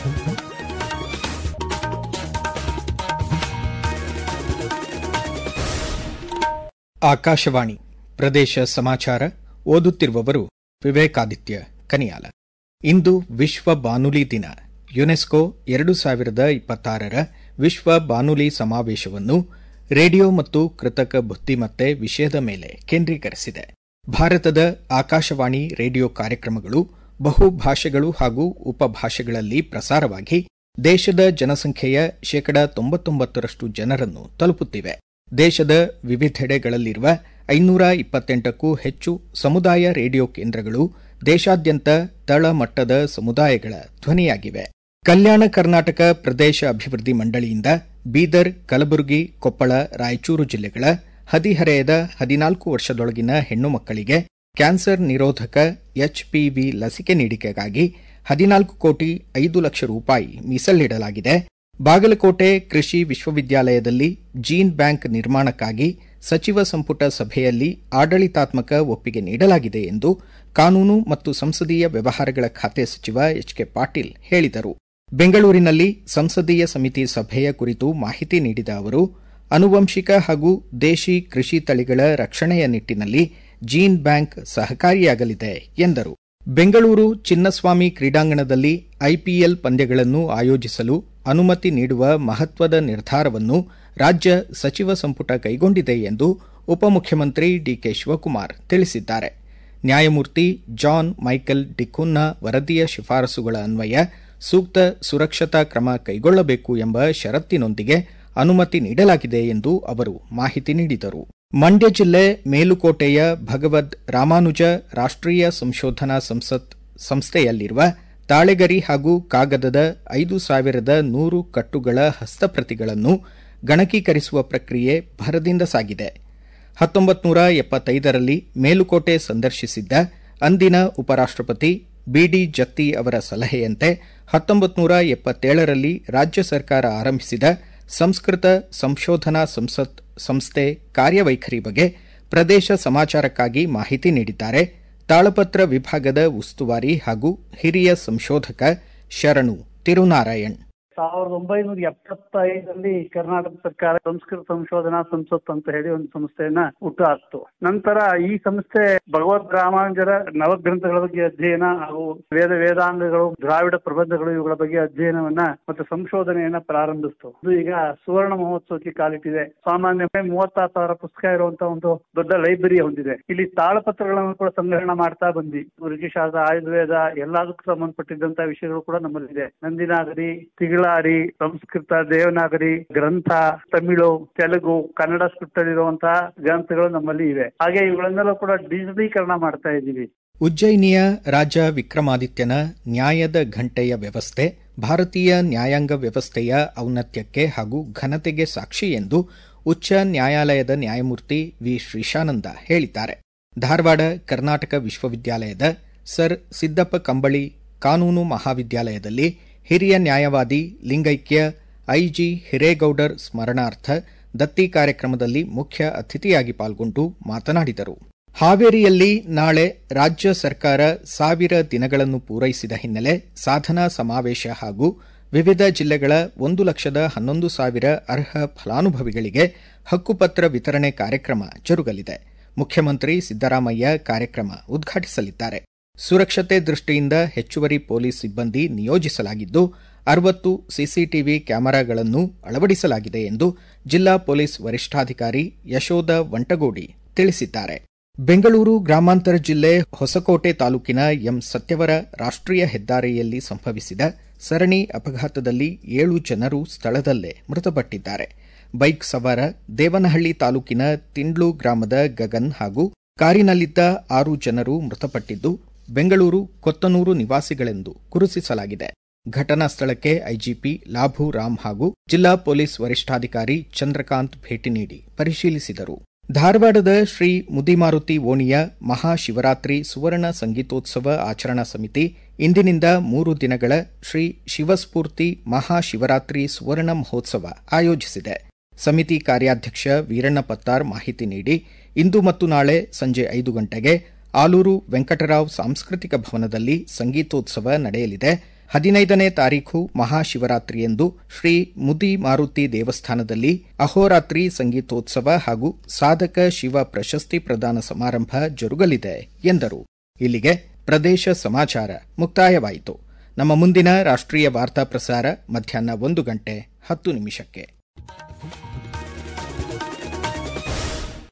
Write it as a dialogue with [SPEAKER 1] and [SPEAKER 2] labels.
[SPEAKER 1] ಆಕಾಶವಾಣಿ ಪ್ರದೇಶ ಸಮಾಚಾರ ಓದುತ್ತಿರುವವರು ವಿವೇಕಾದಿತ್ಯ ಕನಿಯಾಲ ಇಂದು ವಿಶ್ವ ಬಾನುಲಿ ದಿನ ಯುನೆಸ್ಕೋ ಎರಡು ಸಾವಿರದ ಇಪ್ಪತ್ತಾರರ ವಿಶ್ವ ಬಾನುಲಿ ಸಮಾವೇಶವನ್ನು ರೇಡಿಯೋ ಮತ್ತು ಕೃತಕ ಬುದ್ದಿಮತ್ತೆ ವಿಷಯದ ಮೇಲೆ ಕೇಂದ್ರೀಕರಿಸಿದೆ ಭಾರತದ ಆಕಾಶವಾಣಿ ರೇಡಿಯೋ ಕಾರ್ಯಕ್ರಮಗಳು ಬಹು ಭಾಷೆಗಳು ಹಾಗೂ ಉಪಭಾಷೆಗಳಲ್ಲಿ ಪ್ರಸಾರವಾಗಿ ದೇಶದ ಜನಸಂಖ್ಯೆಯ ಶೇಕಡ ತೊಂಬತ್ತೊಂಬತ್ತರಷ್ಟು ಜನರನ್ನು ತಲುಪುತ್ತಿವೆ ದೇಶದ ವಿವಿಧೆಡೆಗಳಲ್ಲಿರುವ ಐನೂರ ಇಪ್ಪತ್ತೆಂಟಕ್ಕೂ ಹೆಚ್ಚು ಸಮುದಾಯ ರೇಡಿಯೋ ಕೇಂದ್ರಗಳು ದೇಶಾದ್ಯಂತ ತಳಮಟ್ಟದ ಸಮುದಾಯಗಳ ಧ್ವನಿಯಾಗಿವೆ ಕಲ್ಯಾಣ ಕರ್ನಾಟಕ ಪ್ರದೇಶ ಅಭಿವೃದ್ಧಿ ಮಂಡಳಿಯಿಂದ ಬೀದರ್ ಕಲಬುರಗಿ ಕೊಪ್ಪಳ ರಾಯಚೂರು ಜಿಲ್ಲೆಗಳ ಹದಿಹರೆಯದ ಹದಿನಾಲ್ಕು ವರ್ಷದೊಳಗಿನ ಹೆಣ್ಣು ಮಕ್ಕಳಿಗೆ ಕ್ಯಾನ್ಸರ್ ನಿರೋಧಕ ಎಚ್ಪಿವಿ ಲಸಿಕೆ ನೀಡಿಕೆಗಾಗಿ ಹದಿನಾಲ್ಕು ಕೋಟಿ ಐದು ಲಕ್ಷ ರೂಪಾಯಿ ಮೀಸಲಿಡಲಾಗಿದೆ ಬಾಗಲಕೋಟೆ ಕೃಷಿ ವಿಶ್ವವಿದ್ಯಾಲಯದಲ್ಲಿ ಜೀನ್ ಬ್ಯಾಂಕ್ ನಿರ್ಮಾಣಕ್ಕಾಗಿ ಸಚಿವ ಸಂಪುಟ ಸಭೆಯಲ್ಲಿ ಆಡಳಿತಾತ್ಮಕ ಒಪ್ಪಿಗೆ ನೀಡಲಾಗಿದೆ ಎಂದು ಕಾನೂನು ಮತ್ತು ಸಂಸದೀಯ ವ್ಯವಹಾರಗಳ ಖಾತೆ ಸಚಿವ ಎಚ್ ಕೆ ಪಾಟೀಲ್ ಹೇಳಿದರು ಬೆಂಗಳೂರಿನಲ್ಲಿ ಸಂಸದೀಯ ಸಮಿತಿ ಸಭೆಯ ಕುರಿತು ಮಾಹಿತಿ ನೀಡಿದ ಅವರು ಅನುವಂಶಿಕ ಹಾಗೂ ದೇಶಿ ಕೃಷಿ ತಳಿಗಳ ರಕ್ಷಣೆಯ ನಿಟ್ಟಿನಲ್ಲಿ ಜೀನ್ ಬ್ಯಾಂಕ್ ಸಹಕಾರಿಯಾಗಲಿದೆ ಎಂದರು ಬೆಂಗಳೂರು ಚಿನ್ನಸ್ವಾಮಿ ಕ್ರೀಡಾಂಗಣದಲ್ಲಿ ಐಪಿಎಲ್ ಪಂದ್ಯಗಳನ್ನು ಆಯೋಜಿಸಲು ಅನುಮತಿ ನೀಡುವ ಮಹತ್ವದ ನಿರ್ಧಾರವನ್ನು ರಾಜ್ಯ ಸಚಿವ ಸಂಪುಟ ಕೈಗೊಂಡಿದೆ ಎಂದು ಉಪಮುಖ್ಯಮಂತ್ರಿ ಡಿಕೆ ಶಿವಕುಮಾರ್ ತಿಳಿಸಿದ್ದಾರೆ ನ್ಯಾಯಮೂರ್ತಿ ಜಾನ್ ಮೈಕೆಲ್ ಡಿಕುನ್ನ ವರದಿಯ ಶಿಫಾರಸುಗಳ ಅನ್ವಯ ಸೂಕ್ತ ಸುರಕ್ಷತಾ ಕ್ರಮ ಕೈಗೊಳ್ಳಬೇಕು ಎಂಬ ಷರತ್ತಿನೊಂದಿಗೆ ಅನುಮತಿ ನೀಡಲಾಗಿದೆ ಎಂದು ಅವರು ಮಾಹಿತಿ ನೀಡಿದರು ಮಂಡ್ಯ ಜಿಲ್ಲೆ ಮೇಲುಕೋಟೆಯ ಭಗವದ್ ರಾಮಾನುಜ ರಾಷ್ಟ್ರೀಯ ಸಂಶೋಧನಾ ಸಂಸತ್ ಸಂಸ್ಥೆಯಲ್ಲಿರುವ ತಾಳೆಗರಿ ಹಾಗೂ ಕಾಗದದ ಐದು ಸಾವಿರದ ನೂರು ಕಟ್ಟುಗಳ ಹಸ್ತಪ್ರತಿಗಳನ್ನು ಗಣಕೀಕರಿಸುವ ಪ್ರಕ್ರಿಯೆ ಭರದಿಂದ ಸಾಗಿದೆ ಹತ್ತೊಂಬತ್ತು ನೂರ ಎಪ್ಪತ್ತೈದರಲ್ಲಿ ಮೇಲುಕೋಟೆ ಸಂದರ್ಶಿಸಿದ್ದ ಅಂದಿನ ಉಪರಾಷ್ಟಪತಿ ಬಿಡಿ ಜತ್ತಿ ಅವರ ಸಲಹೆಯಂತೆ ಹತ್ತೊಂಬತ್ತು ನೂರ ಎಪ್ಪತ್ತೇಳರಲ್ಲಿ ರಾಜ್ಯ ಸರ್ಕಾರ ಆರಂಭಿಸಿದ ಸಂಸ್ಕೃತ ಸಂಶೋಧನಾ ಸಂಸತ್ ಸಂಸ್ಥೆ ಕಾರ್ಯವೈಖರಿ ಬಗ್ಗೆ ಪ್ರದೇಶ ಸಮಾಚಾರಕ್ಕಾಗಿ ಮಾಹಿತಿ ನೀಡಿದ್ದಾರೆ ತಾಳಪತ್ರ ವಿಭಾಗದ ಉಸ್ತುವಾರಿ ಹಾಗೂ ಹಿರಿಯ ಸಂಶೋಧಕ ಶರಣು ತಿರುನಾರಾಯಣ್
[SPEAKER 2] ಸಾವಿರದ ಒಂಬೈನೂರ ಎಪ್ಪತ್ತೈದರಲ್ಲಿ ಕರ್ನಾಟಕ ಸರ್ಕಾರ ಸಂಸ್ಕೃತ ಸಂಶೋಧನಾ ಸಂಸತ್ ಅಂತ ಹೇಳಿ ಒಂದು ಸಂಸ್ಥೆಯನ್ನ ಹುಟ್ಟು ಹಾಕ್ತು ನಂತರ ಈ ಸಂಸ್ಥೆ ಭಗವದ್ ರಾಮಾನುಜರ ನವಗ್ರಂಥಗಳ ಬಗ್ಗೆ ಅಧ್ಯಯನ ಹಾಗೂ ವೇದ ವೇದಾಂಗಗಳು ದ್ರಾವಿಡ ಪ್ರಬಂಧಗಳು ಇವುಗಳ ಬಗ್ಗೆ ಅಧ್ಯಯನವನ್ನ ಮತ್ತು ಸಂಶೋಧನೆಯನ್ನ ಪ್ರಾರಂಭಿಸಿತು ಇದು ಈಗ ಸುವರ್ಣ ಮಹೋತ್ಸವಕ್ಕೆ ಕಾಲಿಟ್ಟಿದೆ ಸಾಮಾನ್ಯ ಮೂವತ್ತಾರು ಸಾವಿರ ಪುಸ್ತಕ ಇರುವಂತಹ ಒಂದು ದೊಡ್ಡ ಲೈಬ್ರರಿ ಹೊಂದಿದೆ ಇಲ್ಲಿ ತಾಳಪತ್ರಗಳನ್ನು ಕೂಡ ಸಂಗ್ರಹಣ ಮಾಡ್ತಾ ಬಂದ್ವಿ ಋಷಿಶಾಸ್ತ್ರ ಆಯುರ್ವೇದ ಎಲ್ಲದಕ್ಕೂ ಸಂಬಂಧಪಟ್ಟಿದ್ದಂತಹ ವಿಷಯಗಳು ಕೂಡ ನಮ್ಮಲ್ಲಿದೆ ನಂದಿನಾಗರಿ ತಿಗಳ ಸಂಸ್ಕೃತ ದೇವನಾಗರಿ ಗ್ರಂಥ ತಮಿಳು ತೆಲುಗು ಕನ್ನಡ ಸ್ಕ್ರಿಪ್ಟ್ ಅಲ್ಲಿರುವಂತಹ ಗ್ರಂಥಗಳು ನಮ್ಮಲ್ಲಿ ಇವೆ ಹಾಗೆ ಇವುಗಳನ್ನೆಲ್ಲ ಕೂಡ ಡಿಜಿಟಲೀಕರಣ ಮಾಡ್ತಾ ಇದ್ದೀವಿ
[SPEAKER 1] ಉಜ್ಜಯಿನಿಯ ರಾಜ ವಿಕ್ರಮಾದಿತ್ಯನ ನ್ಯಾಯದ ಘಂಟೆಯ ವ್ಯವಸ್ಥೆ ಭಾರತೀಯ ನ್ಯಾಯಾಂಗ ವ್ಯವಸ್ಥೆಯ ಔನ್ನತ್ಯಕ್ಕೆ ಹಾಗೂ ಘನತೆಗೆ ಸಾಕ್ಷಿ ಎಂದು ಉಚ್ಚ ನ್ಯಾಯಾಲಯದ ನ್ಯಾಯಮೂರ್ತಿ ವಿ ಶ್ರೀಶಾನಂದ ಹೇಳಿದ್ದಾರೆ ಧಾರವಾಡ ಕರ್ನಾಟಕ ವಿಶ್ವವಿದ್ಯಾಲಯದ ಸರ್ ಸಿದ್ದಪ್ಪ ಕಂಬಳಿ ಕಾನೂನು ಮಹಾವಿದ್ಯಾಲಯದಲ್ಲಿ ಹಿರಿಯ ನ್ಯಾಯವಾದಿ ಲಿಂಗೈಕ್ಯ ಐಜಿ ಹಿರೇಗೌಡರ್ ಸ್ಮರಣಾರ್ಥ ದತ್ತಿ ಕಾರ್ಯಕ್ರಮದಲ್ಲಿ ಮುಖ್ಯ ಅತಿಥಿಯಾಗಿ ಪಾಲ್ಗೊಂಡು ಮಾತನಾಡಿದರು ಹಾವೇರಿಯಲ್ಲಿ ನಾಳೆ ರಾಜ್ಯ ಸರ್ಕಾರ ಸಾವಿರ ದಿನಗಳನ್ನು ಪೂರೈಸಿದ ಹಿನ್ನೆಲೆ ಸಾಧನಾ ಸಮಾವೇಶ ಹಾಗೂ ವಿವಿಧ ಜಿಲ್ಲೆಗಳ ಒಂದು ಲಕ್ಷದ ಹನ್ನೊಂದು ಸಾವಿರ ಅರ್ಹ ಫಲಾನುಭವಿಗಳಿಗೆ ಹಕ್ಕುಪತ್ರ ವಿತರಣೆ ಕಾರ್ಯಕ್ರಮ ಜರುಗಲಿದೆ ಮುಖ್ಯಮಂತ್ರಿ ಸಿದ್ದರಾಮಯ್ಯ ಕಾರ್ಯಕ್ರಮ ಉದ್ಘಾಟಿಸಲಿದ್ದಾರೆ ಸುರಕ್ಷತೆ ದೃಷ್ಟಿಯಿಂದ ಹೆಚ್ಚುವರಿ ಪೊಲೀಸ್ ಸಿಬ್ಬಂದಿ ನಿಯೋಜಿಸಲಾಗಿದ್ದು ಅರವತ್ತು ಸಿಸಿಟಿವಿ ಕ್ಯಾಮೆರಾಗಳನ್ನು ಅಳವಡಿಸಲಾಗಿದೆ ಎಂದು ಜಿಲ್ಲಾ ಪೊಲೀಸ್ ವರಿಷ್ಠಾಧಿಕಾರಿ ಯಶೋಧ ವಂಟಗೋಡಿ ತಿಳಿಸಿದ್ದಾರೆ ಬೆಂಗಳೂರು ಗ್ರಾಮಾಂತರ ಜಿಲ್ಲೆ ಹೊಸಕೋಟೆ ತಾಲೂಕಿನ ಎಂ ಸತ್ಯವರ ರಾಷ್ಟ್ರೀಯ ಹೆದ್ದಾರಿಯಲ್ಲಿ ಸಂಭವಿಸಿದ ಸರಣಿ ಅಪಘಾತದಲ್ಲಿ ಏಳು ಜನರು ಸ್ಥಳದಲ್ಲೇ ಮೃತಪಟ್ಟಿದ್ದಾರೆ ಬೈಕ್ ಸವಾರ ದೇವನಹಳ್ಳಿ ತಾಲೂಕಿನ ತಿಂಡ್ಲು ಗ್ರಾಮದ ಗಗನ್ ಹಾಗೂ ಕಾರಿನಲ್ಲಿದ್ದ ಆರು ಜನರು ಮೃತಪಟ್ಟಿದ್ದು ಬೆಂಗಳೂರು ಕೊತ್ತನೂರು ನಿವಾಸಿಗಳೆಂದು ಗುರುತಿಸಲಾಗಿದೆ ಘಟನಾ ಸ್ಥಳಕ್ಕೆ ಐಜಿಪಿ ಲಾಭು ರಾಮ್ ಹಾಗೂ ಜಿಲ್ಲಾ ಪೊಲೀಸ್ ವರಿಷ್ಠಾಧಿಕಾರಿ ಚಂದ್ರಕಾಂತ್ ಭೇಟಿ ನೀಡಿ ಪರಿಶೀಲಿಸಿದರು ಧಾರವಾಡದ ಶ್ರೀ ಮುದಿಮಾರುತಿ ಓಣಿಯ ಮಹಾಶಿವರಾತ್ರಿ ಸುವರ್ಣ ಸಂಗೀತೋತ್ಸವ ಆಚರಣಾ ಸಮಿತಿ ಇಂದಿನಿಂದ ಮೂರು ದಿನಗಳ ಶ್ರೀ ಶಿವಸ್ಫೂರ್ತಿ ಮಹಾಶಿವರಾತ್ರಿ ಸುವರ್ಣ ಮಹೋತ್ಸವ ಆಯೋಜಿಸಿದೆ ಸಮಿತಿ ಕಾರ್ಯಾಧ್ಯಕ್ಷ ವೀರಣ್ಣ ಪತ್ತಾರ್ ಮಾಹಿತಿ ನೀಡಿ ಇಂದು ಮತ್ತು ನಾಳೆ ಸಂಜೆ ಐದು ಗಂಟೆಗೆ ಆಲೂರು ವೆಂಕಟರಾವ್ ಸಾಂಸ್ಕೃತಿಕ ಭವನದಲ್ಲಿ ಸಂಗೀತೋತ್ಸವ ನಡೆಯಲಿದೆ ಹದಿನೈದನೇ ತಾರೀಖು ಮಹಾಶಿವರಾತ್ರಿಯಂದು ಶ್ರೀ ಮುದಿ ಮಾರುತಿ ದೇವಸ್ಥಾನದಲ್ಲಿ ಅಹೋರಾತ್ರಿ ಸಂಗೀತೋತ್ಸವ ಹಾಗೂ ಸಾಧಕ ಶಿವ ಪ್ರಶಸ್ತಿ ಪ್ರದಾನ ಸಮಾರಂಭ ಜರುಗಲಿದೆ ಎಂದರು ಇಲ್ಲಿಗೆ ಪ್ರದೇಶ ಸಮಾಚಾರ ಮುಕ್ತಾಯವಾಯಿತು ನಮ್ಮ ಮುಂದಿನ ರಾಷ್ಟ್ರೀಯ ವಾರ್ತಾ ಪ್ರಸಾರ ಮಧ್ಯಾಹ್ನ ಒಂದು ಗಂಟೆ ಹತ್ತು ನಿಮಿಷಕ್ಕೆ